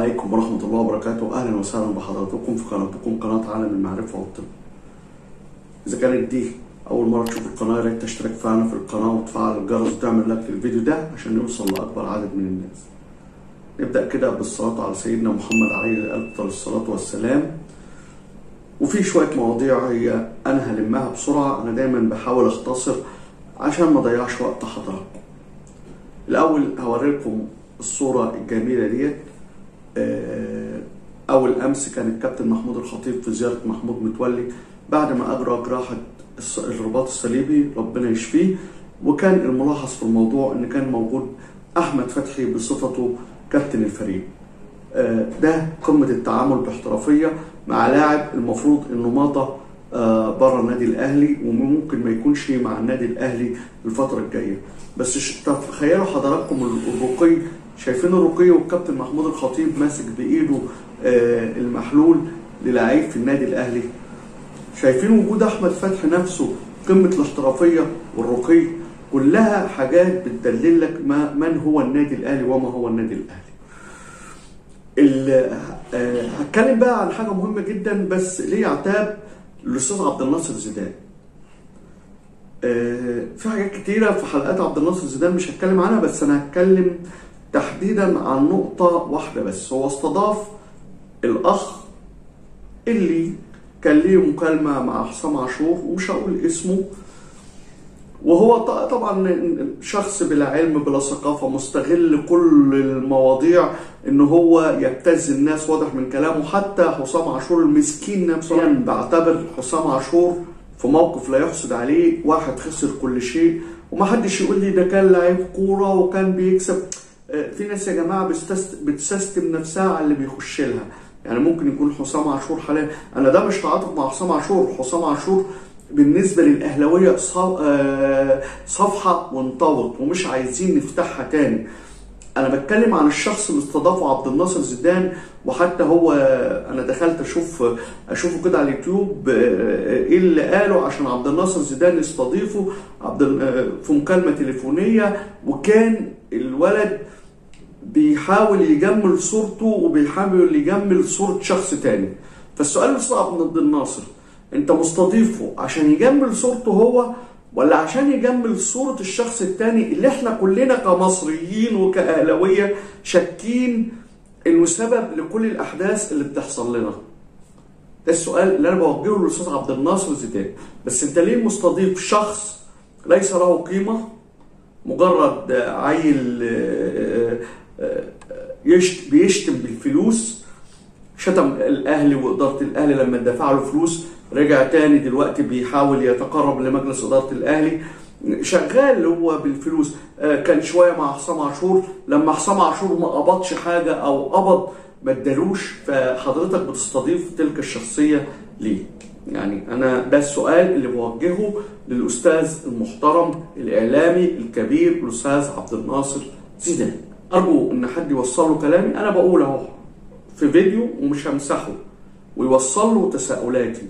عليكم ورحمة الله وبركاته أهلا وسهلا بحضراتكم في قناتكم قناة عالم المعرفة والطب إذا كانت دي أول مرة تشوف القناة يا ريت تشترك معنا في القناة وتفعل الجرس وتعمل لايك للفيديو ده عشان يوصل لأكبر عدد من الناس نبدأ كده بالصلاة على سيدنا محمد عليه أفضل الصلاة والسلام وفي شوية مواضيع هي أنا هلمها بسرعة أنا دايما بحاول أختصر عشان ما أضيعش وقت حضراتكم الأول هوريكم الصورة الجميلة ديت آه، أول أمس كان الكابتن محمود الخطيب في زيارة محمود متولي بعد ما أجرى جراحة الص- الرباط الصليبي ربنا يشفيه وكان الملاحظ في الموضوع إن كان موجود أحمد فتحي بصفته كابتن الفريق آه، ده قمة التعامل باحترافية مع لاعب المفروض إنه مضى بره النادي الأهلي وممكن ما يكونش مع النادي الأهلي الفترة الجاية بس ش- تخيلوا حضراتكم الرقي شايفين الرقي والكابتن محمود الخطيب ماسك بإيده آه، المحلول للعيب في النادي الأهلي شايفين وجود أحمد فتحي نفسه قمة الاحترافية والرقي كلها حاجات بتدلل لك ما من هو النادي الأهلي وما هو النادي الأهلي ال- آه، هتكلم بقى عن حاجة مهمة جدا بس ليه عتاب الأستاذ عبد الناصر زيدان آه، في حاجات كتيرة في حلقات عبد الناصر زيدان مش هتكلم عنها بس أنا هتكلم تحديدا عن نقطة واحدة بس هو استضاف الأخ اللي كان ليه مكالمة مع حسام عاشور ومش هقول اسمه وهو ط- طبعا شخص بلا علم بلا ثقافة مستغل كل المواضيع ان هو يبتز الناس واضح من كلامه حتى حسام عاشور المسكين نفسه يعني بعتبر حسام عاشور في موقف لا يحسد عليه واحد خسر كل شيء ومحدش يقول لي ده كان لعيب كورة وكان بيكسب آه، في ناس يا جماعة بتستست- بتسيستم نفسها على اللي بيخش لها يعني ممكن يكون حسام عاشور حاليا انا ده مش تعاطف مع حسام عاشور حسام عاشور بالنسبه للاهلاويه ص- آه، صفحه وانطوت ومش عايزين نفتحها تاني انا بتكلم عن الشخص اللي استضافه عبد الناصر زيدان وحتى هو انا دخلت اشوف اشوفه كده على اليوتيوب آه، ايه اللي قاله عشان عبد الناصر زيدان يستضيفه عبد ال- آه، في مكالمه تليفونيه وكان الولد بيحاول يجمل صورته وبيحاول يجمل صورة شخص تاني فالسؤال لأستاذ عبد الناصر انت مستضيفه عشان يجمل صورته هو ولا عشان يجمل صورة الشخص التاني اللي احنا كلنا كمصريين وكأهلاوية شاكين انه سبب لكل الاحداث اللي بتحصل لنا ده السؤال اللي انا بوجهه للاستاذ عبد الناصر زيدان بس انت ليه مستضيف شخص ليس له قيمه مجرد عيل آه، آه، يشت بيشتم بالفلوس شتم الاهلي واداره الاهلي لما دفع له فلوس رجع تاني دلوقتي بيحاول يتقرب لمجلس اداره الاهلي شغال هو بالفلوس آه، كان شويه مع حسام عاشور لما حسام عاشور ما قبضش حاجه او قبض ما ادالوش فحضرتك بتستضيف تلك الشخصيه ليه؟ يعني انا ده السؤال اللي بوجهه للاستاذ المحترم الاعلامي الكبير الاستاذ عبد الناصر زيدان ارجو ان حد يوصل له كلامي انا بقول اهو في فيديو ومش همسحه ويوصل له تساؤلاتي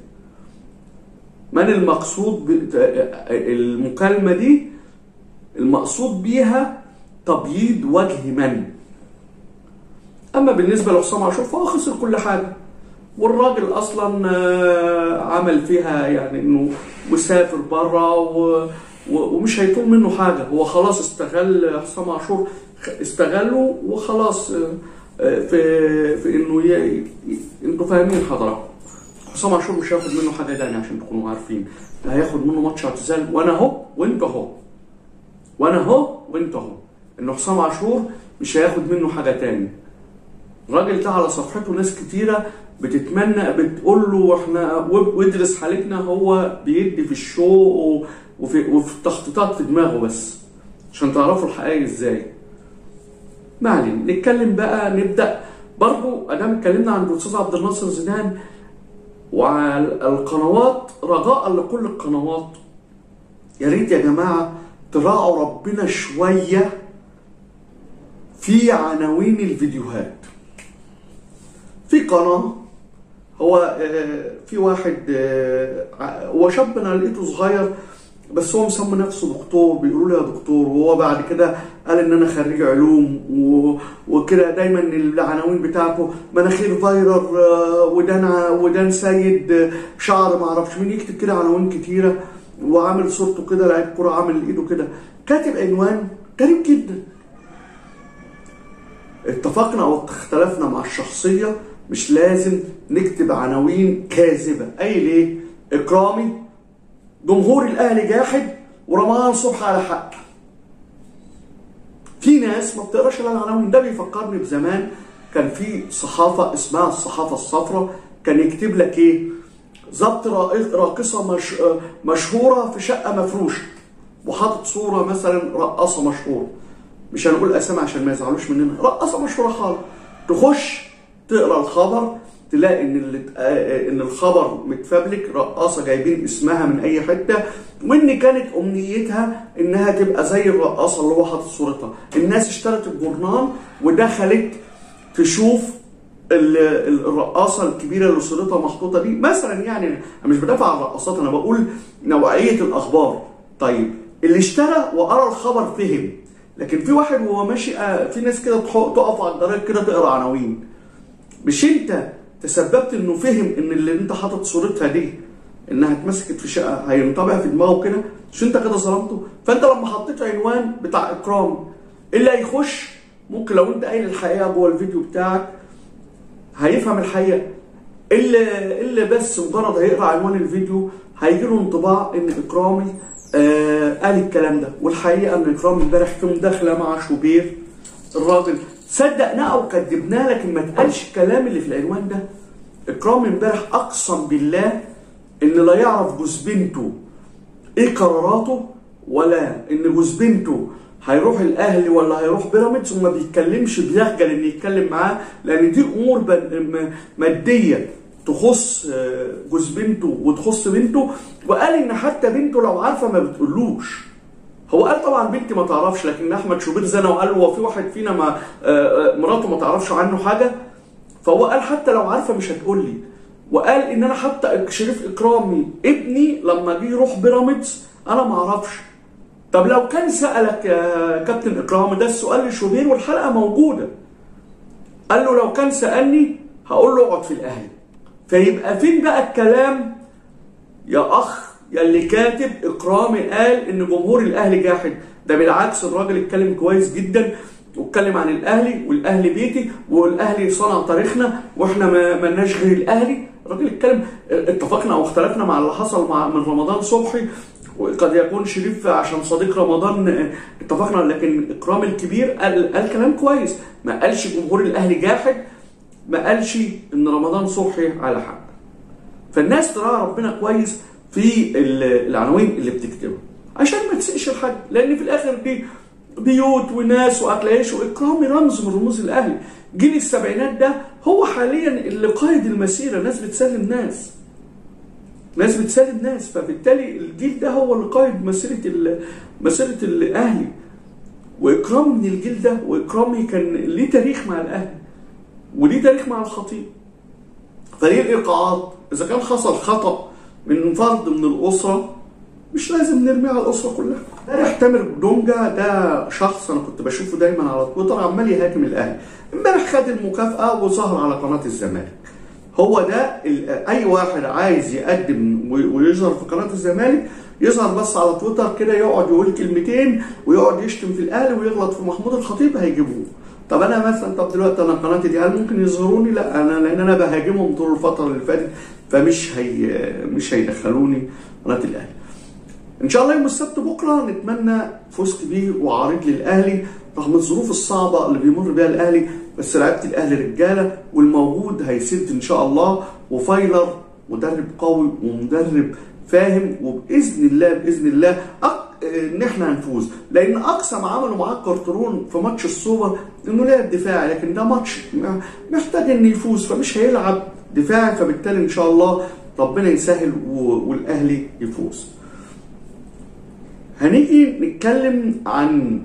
من المقصود ب- المكالمه دي المقصود بيها تبييض وجه من اما بالنسبه لحسام عاشور فهو خسر كل حاجه والراجل اصلا آه، عمل فيها يعني انه مسافر بره و... و... ومش هيطول منه حاجه هو خلاص استغل حسام عاشور خ- استغله وخلاص آه، آه، في في انه ي... ي- انتوا فاهمين حضراتكم حسام عاشور مش هياخد منه حاجه تانية عشان تكونوا عارفين ده هياخد منه ماتش اعتزال وانا اهو وانت اهو وانا اهو وانت اهو ان حسام عاشور مش هياخد منه حاجه تاني الراجل ده على صفحته ناس كتيرة بتتمنى بتقول له احنا و- وادرس حالتنا هو بيدي في الشو و- وفي, وفي التخطيطات في دماغه بس عشان تعرفوا الحقيقة ازاي ما علينا نتكلم بقى نبدأ برضو ادام اتكلمنا عن الاستاذ عبد الناصر زيدان وعلى القنوات رجاء لكل القنوات يا ريت يا جماعة تراعوا ربنا شوية في عناوين الفيديوهات في قناة هو آه، في واحد آه، ع- هو شاب انا لقيته صغير بس هو مسمي نفسه دكتور بيقولوا له يا دكتور وهو بعد كده قال ان انا خريج علوم و... وكده دايما العناوين بتاعته مناخير فايرر آه، ودان ع- ودان سيد آه، شعر ما اعرفش مين يكتب كده عناوين كتيره وعامل صورته كده لعيب كوره عامل ايده كده كاتب عنوان غريب جدا اتفقنا او اختلفنا مع الشخصيه مش لازم نكتب عناوين كاذبه اي ليه اكرامي جمهور الاهلي جاحد ورمضان صبحي على حق في ناس ما بتقراش الا العناوين ده بيفكرني بزمان كان في صحافه اسمها الصحافه الصفراء كان يكتب لك ايه ضبط راق- راقصه مش مشهوره في شقه مفروشه وحاطط صوره مثلا رقاصه مشهوره مش هنقول اسامي عشان ما يزعلوش مننا رقاصه مشهوره خالص تخش تقرا الخبر تلاقي ان اللي آه، ان الخبر متفبلك رقاصه جايبين اسمها من اي حته وان كانت امنيتها انها تبقى زي الرقاصه اللي هو حاطط صورتها الناس اشترت الجورنال ودخلت تشوف ال- ال- الرقاصه الكبيره اللي صورتها محطوطه دي مثلا يعني انا مش بدافع عن الرقاصات انا بقول نوعيه الاخبار طيب اللي اشترى وقرا الخبر فهم لكن في واحد وهو ماشي آه، في ناس كده تح- تقف على الجرايد كده تقرا عناوين مش انت تسببت انه فهم ان اللي انت حاطط صورتها دي انها اتمسكت في شقه هينطبع في دماغه كده مش انت كده ظلمته فانت لما حطيت عنوان بتاع اكرام اللي هيخش ممكن لو انت قايل الحقيقه جوه الفيديو بتاعك هيفهم الحقيقه اللي اللي بس مجرد هيقرا عنوان الفيديو هيجي له انطباع ان اكرامي آه قال الكلام ده والحقيقه ان اكرامي امبارح في مداخله مع شوبير الراجل صدقناه او كذبناه لكن ما اتقالش الكلام اللي في العنوان ده اكرامي امبارح اقسم بالله ان لا يعرف جوز بنته ايه قراراته ولا ان جوز بنته هيروح الاهلي ولا هيروح بيراميدز وما بيتكلمش بيخجل ان يتكلم معاه لان دي امور بن- م- ماديه تخص آه، جوز بنته وتخص بنته وقال ان حتى بنته لو عارفه ما بتقولوش هو قال طبعا بنتي ما تعرفش لكن احمد شوبير زنى وقال هو في واحد فينا ما آه، آه، مراته ما تعرفش عنه حاجه فهو قال حتى لو عارفه مش هتقول لي وقال ان انا حتى شريف اكرامي ابني لما جه يروح بيراميدز انا ما اعرفش طب لو كان سالك يا كابتن اكرامي ده السؤال لشوبير والحلقه موجوده قال له لو كان سالني هقول له اقعد في الاهلي فيبقى فين بقى الكلام يا اخ يا اللي كاتب اكرامي قال ان جمهور الاهلي جاحد ده بالعكس الراجل اتكلم كويس جدا واتكلم عن الاهلي والاهلي بيتي والاهلي صنع تاريخنا واحنا ما مالناش غير الاهلي الراجل اتكلم اتفقنا او اختلفنا مع اللي حصل مع من رمضان صبحي وقد يكون شريف عشان صديق رمضان اتفقنا لكن اكرام الكبير قال, قال كلام كويس ما قالش جمهور الاهلي جاحد ما قالش ان رمضان صبحي على حق فالناس تراعي ربنا كويس في ال- العناوين اللي بتكتبها عشان ما تسقش الحد لان في الاخر دي بيوت وناس واكل عيش واكرامي رمز من رموز الاهلي جيل السبعينات ده هو حاليا اللي قائد المسيره ناس بتسلم ناس ناس بتسلم ناس فبالتالي الجيل ده هو اللي قائد مسيره ال- مسيره الاهلي واكرام من الجيل ده واكرامي كان ليه تاريخ مع الاهلي وليه تاريخ مع الخطيب فليه الايقاعات اذا كان حصل خطا من فرد من الاسره مش لازم نرميه على الاسره كلها امبارح تامر دونجا ده شخص انا كنت بشوفه دايما على تويتر عمال يهاجم الاهلي امبارح خد المكافاه وظهر على قناه الزمالك هو ده ال- اي واحد عايز يقدم و- ويظهر في قناه الزمالك يظهر بس على تويتر كده يقعد يقول كلمتين ويقعد يشتم في الاهلي ويغلط في محمود الخطيب هيجيبوه طب انا مثلا طب دلوقتي انا قناتي دي هل ممكن يظهروني لا انا لان انا بهاجمهم طول الفتره اللي فاتت فمش هي مش هيدخلوني قناه الاهلي ان شاء الله يوم السبت بكره نتمنى فوز كبير وعريض للاهلي رغم الظروف الصعبه اللي بيمر بيها الاهلي بس لعيبه الاهلي رجاله والموجود هيسد ان شاء الله وفايلر مدرب قوي ومدرب فاهم وباذن الله باذن الله أق... ان احنا هنفوز لان اقصى ما عملوا معاه كارترون في ماتش السوبر انه لعب دفاعي لكن ده ماتش محتاج انه يفوز فمش هيلعب دفاعي فبالتالي ان شاء الله ربنا يسهل و... والاهلي يفوز هنيجي نتكلم عن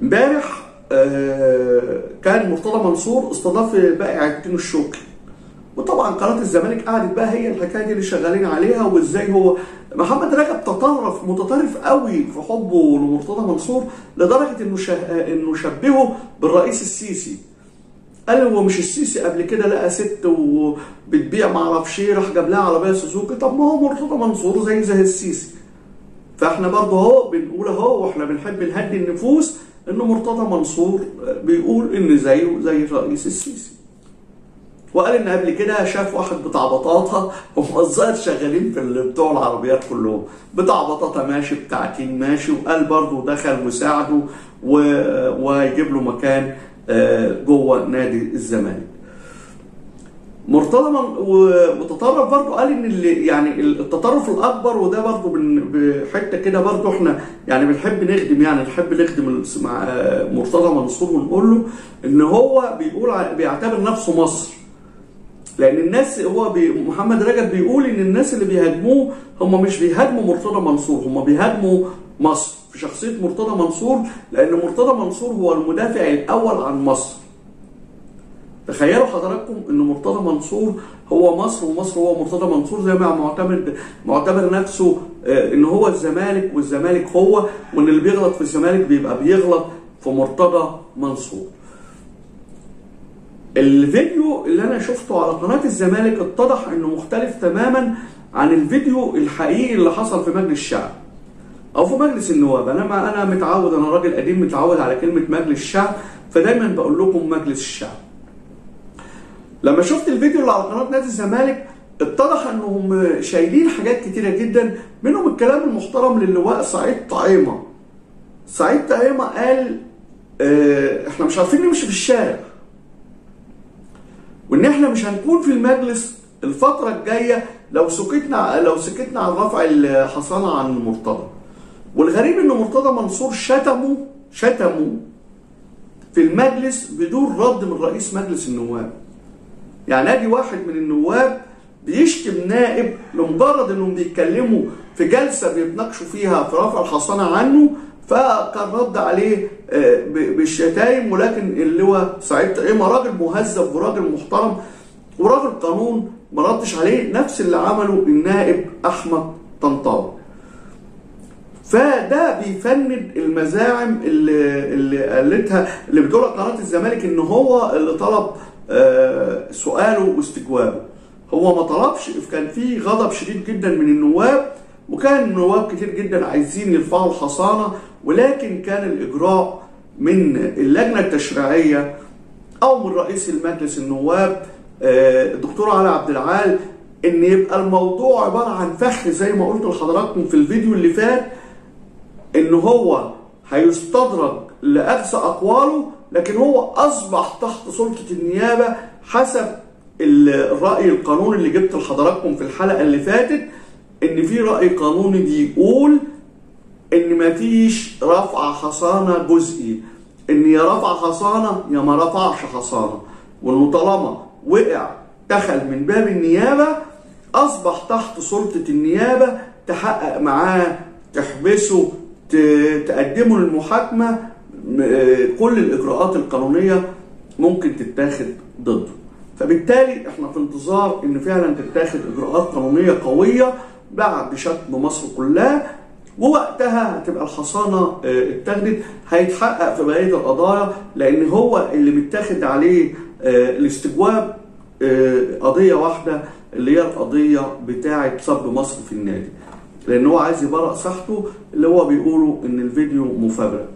امبارح آه، كان مرتضى منصور استضاف بائع التين الشوكي وطبعا قناه الزمالك قعدت بقى هي الحكايه دي اللي شغالين عليها وازاي هو محمد رجب تطرف متطرف قوي في حبه لمرتضى منصور لدرجه انه شه... انه شبهه بالرئيس السيسي قال هو مش السيسي قبل كده لقى ست وبتبيع معرفش ايه راح جاب لها عربيه سوزوكي طب ما هو مرتضى منصور زي زي السيسي فاحنا برضه اهو بنقول اهو واحنا بنحب نهدي النفوس ان مرتضى منصور بيقول ان زيه زي الرئيس السيسي وقال ان قبل كده شاف واحد بتاع بطاطا وموظفين شغالين في بتوع العربيات كلهم بتاع بطاطا ماشي بتاع تين ماشي وقال برضه دخل وساعده و... وهيجيب له مكان جوه نادي الزمالك مرتضى من وتطرف برضه قال ان اللي يعني التطرف الاكبر وده برضه بحته كده برضه احنا يعني بنحب نخدم يعني نحب نخدم مع مرتضى منصور ونقول له ان هو بيقول بيعتبر نفسه مصر لان الناس هو بي محمد رجب بيقول ان الناس اللي بيهاجموه هم مش بيهاجموا مرتضى منصور هم بيهاجموا مصر في شخصيه مرتضى منصور لان مرتضى منصور هو المدافع الاول عن مصر تخيلوا حضراتكم ان مرتضى منصور هو مصر ومصر هو مرتضى منصور زي ما معتمد معتبر نفسه ان هو الزمالك والزمالك هو وان اللي بيغلط في الزمالك بيبقى بيغلط في مرتضى منصور الفيديو اللي انا شفته على قناه الزمالك اتضح انه مختلف تماما عن الفيديو الحقيقي اللي حصل في مجلس الشعب او في مجلس النواب انا ما انا متعود انا راجل قديم متعود على كلمه مجلس الشعب فدايما بقول لكم مجلس الشعب لما شفت الفيديو اللي على قناه نادي الزمالك اتضح انهم شايلين حاجات كتيره جدا منهم الكلام المحترم للواء سعيد طعيمه سعيد طعيمه قال اه احنا مش عارفين نمشي في الشارع وان احنا مش هنكون في المجلس الفتره الجايه لو سكتنا لو سكتنا عن رفع الحصانه عن مرتضى والغريب ان مرتضى منصور شتموا شتموا في المجلس بدون رد من رئيس مجلس النواب يعني ادي واحد من النواب بيشتم نائب لمجرد انهم بيتكلموا في جلسه بيتناقشوا فيها في رفع الحصانه عنه فكان رد عليه بالشتايم ولكن اللواء سعيد طعيمه راجل مهذب وراجل محترم وراجل قانون ما ردش عليه نفس اللي عمله النائب احمد طنطاوي فده بيفند المزاعم اللي اللي قالتها اللي بتقولها قناه الزمالك ان هو اللي طلب سؤاله واستجوابه هو ما طلبش كان في غضب شديد جدا من النواب وكان النواب كتير جدا عايزين يرفعوا الحصانه ولكن كان الاجراء من اللجنه التشريعيه او من رئيس المجلس النواب الدكتور علي عبد العال ان يبقى الموضوع عباره عن فخ زي ما قلت لحضراتكم في الفيديو اللي فات ان هو هيستدرج لاقصى اقواله لكن هو اصبح تحت سلطه النيابه حسب الراي القانوني اللي جبت لحضراتكم في الحلقه اللي فاتت ان في راي قانوني بيقول ان مفيش رفع حصانه جزئي ان يا رفع حصانه يا ما رفعش حصانه وانه طالما وقع دخل من باب النيابه اصبح تحت سلطه النيابه تحقق معاه تحبسه تقدمه للمحاكمه كل الاجراءات القانونيه ممكن تتاخد ضده فبالتالي احنا في انتظار ان فعلا تتاخد اجراءات قانونيه قويه بعد شتم مصر كلها ووقتها هتبقى الحصانه اتاخدت هيتحقق في بقيه القضايا لان هو اللي متاخد عليه الاستجواب قضيه واحده اللي هي القضيه بتاعه صب مصر في النادي لان هو عايز يبرأ صحته اللي هو بيقولوا ان الفيديو مفبرك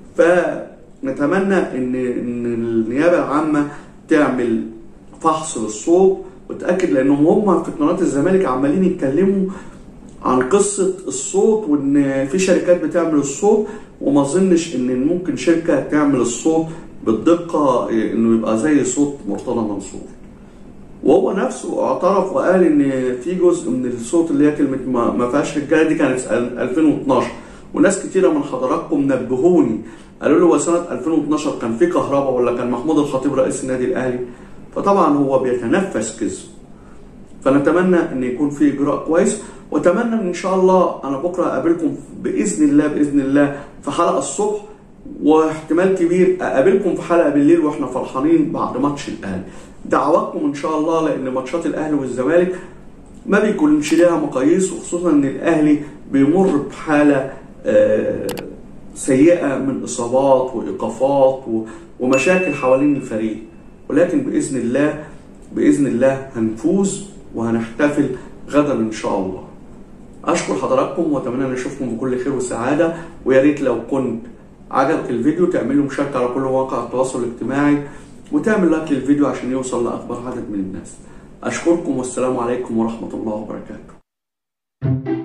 فنتمنى ان ان النيابه العامه تعمل فحص للصوت وتاكد لانهم هم في قناه الزمالك عمالين يتكلموا عن قصه الصوت وان في شركات بتعمل الصوت وما اظنش ان ممكن شركه تعمل الصوت بالدقه انه يبقى زي صوت مرتضى منصور وهو نفسه اعترف وقال ان في جزء من الصوت اللي هي كلمه ما فيهاش رجاله دي كانت 2012 وناس كتيره من حضراتكم نبهوني قالوا له هو سنه 2012 كان في كهرباء ولا كان محمود الخطيب رئيس النادي الاهلي فطبعا هو بيتنفس كذب فنتمنى ان يكون في اجراء كويس واتمنى ان شاء الله انا بكره اقابلكم باذن الله باذن الله في حلقه الصبح واحتمال كبير اقابلكم في حلقه بالليل واحنا فرحانين بعد ماتش الاهلي دعواتكم ان شاء الله لان ماتشات الاهلي والزمالك ما بيكونش ليها مقاييس وخصوصا ان الاهلي بيمر بحاله آه، سيئه من اصابات وايقافات و- ومشاكل حوالين الفريق ولكن باذن الله باذن الله هنفوز وهنحتفل غدا ان شاء الله اشكر حضراتكم واتمنى ان اشوفكم بكل خير وسعاده ويا ريت لو كنت عجبك الفيديو تعملوا مشاركه على كل مواقع التواصل الاجتماعي وتعمل لايك للفيديو عشان يوصل لاكبر عدد من الناس اشكركم والسلام عليكم ورحمه الله وبركاته